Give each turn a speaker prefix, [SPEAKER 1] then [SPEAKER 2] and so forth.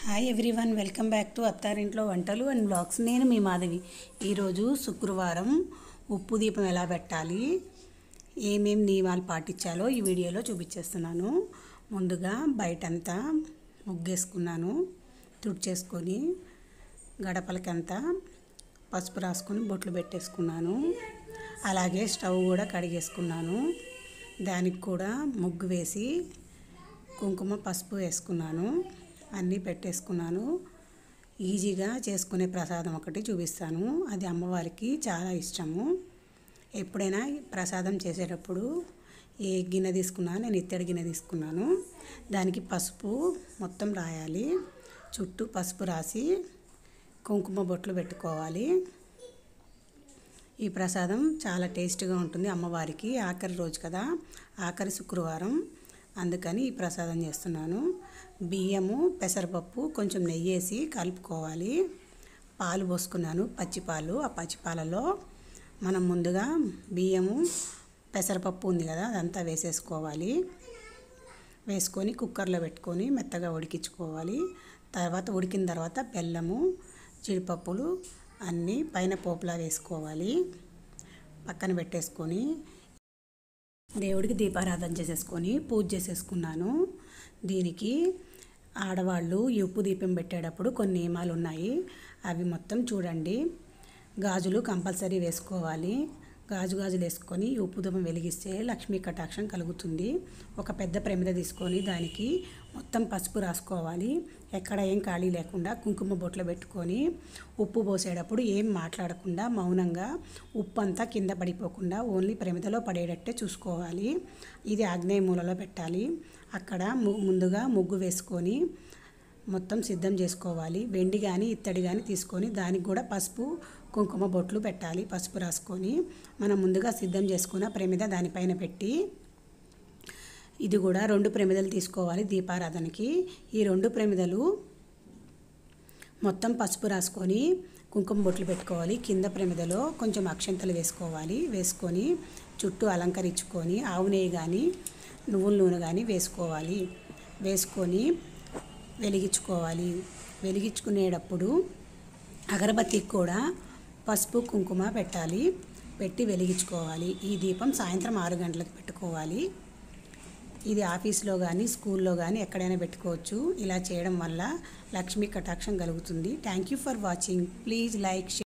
[SPEAKER 1] hi everyone welcome back to అత్తారింట్లో వంటలు and blogs నేను మీ మాధవి ఈరోజు శుక్రవారం ఉప్పు దీపం ఎలా పెట్టాలి ఏమేం నియమాలు పాటించాలో ఈ వీడియోలో చూపించేస్తున్నాను ముందుగా బయటంతా ముగ్గేసుకున్నాను తుడిచేసుకొని గడపలకంతా పసుపు రాసుకొని బొట్లు పెట్టేసుకున్నాను అలాగే స్టవ్ కూడా కడిగేసుకున్నాను దానికి కూడా ముగ్గు వేసి కుంకుమ పసుపు వేసుకున్నాను అన్నీ పెట్టేసుకున్నాను ఈజీగా చేసుకునే ప్రసాదం ఒకటి చూపిస్తాను అది అమ్మవారికి చాలా ఇష్టము ఎప్పుడైనా ప్రసాదం చేసేటప్పుడు ఏ గిన్నె తీసుకున్నా నేను ఇత్తడి గిన్నె తీసుకున్నాను దానికి పసుపు మొత్తం రాయాలి చుట్టూ పసుపు రాసి కుంకుమ బొట్లు పెట్టుకోవాలి ఈ ప్రసాదం చాలా టేస్ట్గా ఉంటుంది అమ్మవారికి ఆఖరి రోజు కదా ఆఖరి శుక్రవారం అందుకని ఈ ప్రసాదం చేస్తున్నాను బియ్యము పెసరపప్పు కొంచెం నెయ్యి వేసి కలుపుకోవాలి పాలు పోసుకున్నాను పచ్చిపాలు ఆ పచ్చిపాలలో మనం ముందుగా బియ్యము పెసరపప్పు ఉంది కదా అదంతా వేసేసుకోవాలి వేసుకొని కుక్కర్లో పెట్టుకొని మెత్తగా ఉడికించుకోవాలి తర్వాత ఉడికిన తర్వాత బెల్లము జీడిపప్పులు అన్నీ పైన పోపులా వేసుకోవాలి పక్కన పెట్టేసుకొని దేవుడికి దీపారాధన చేసేసుకొని పూజ చేసేసుకున్నాను దీనికి ఆడవాళ్ళు ఈ ఉప్పు దీపం పెట్టేటప్పుడు కొన్ని నియమాలు ఉన్నాయి అవి మొత్తం చూడండి గాజులు కంపల్సరీ వేసుకోవాలి గాజు గాజులు వేసుకొని ఈ ఉప్పు దీపం వెలిగిస్తే లక్ష్మీ కటాక్షం కలుగుతుంది ఒక పెద్ద ప్రమిద తీసుకొని దానికి మొత్తం పసుపు రాసుకోవాలి ఎక్కడ ఏం ఖాళీ లేకుండా కుంకుమ బొట్లు పెట్టుకొని ఉప్పు పోసేటప్పుడు ఏం మాట్లాడకుండా మౌనంగా ఉప్పు అంతా కింద పడిపోకుండా ఓన్లీ ప్రమిదలో పడేటట్టే చూసుకోవాలి ఇది ఆగ్నేయ మూలలో పెట్టాలి అక్కడ ము ముందుగా ముగ్గు వేసుకొని మొత్తం సిద్ధం చేసుకోవాలి వెండి కానీ ఇత్తడి కానీ తీసుకొని దానికి కూడా పసుపు కుంకుమ బొట్లు పెట్టాలి పసుపు రాసుకొని మనం ముందుగా సిద్ధం చేసుకున్న ప్రమిద దానిపైన పెట్టి ఇది కూడా రెండు ప్రమిదలు తీసుకోవాలి దీపారాధనకి ఈ రెండు ప్రమిదలు మొత్తం పసుపు రాసుకొని కుంకుమ బొట్లు పెట్టుకోవాలి కింద ప్రమిదలో కొంచెం అక్షంతలు వేసుకోవాలి వేసుకొని చుట్టూ అలంకరించుకొని ఆవు నెయ్యి కానీ నువ్వుల నూనె కానీ వేసుకోవాలి వేసుకొని వెలిగించుకోవాలి వెలిగించుకునేటప్పుడు అగరబత్తికి కూడా పసుపు కుంకుమ పెట్టాలి పెట్టి వెలిగించుకోవాలి ఈ దీపం సాయంత్రం ఆరు గంటలకు పెట్టుకోవాలి ఇది ఆఫీస్లో కానీ స్కూల్లో కానీ ఎక్కడైనా పెట్టుకోవచ్చు ఇలా చేయడం వల్ల లక్ష్మీ కటాక్షం కలుగుతుంది thank you for watching please like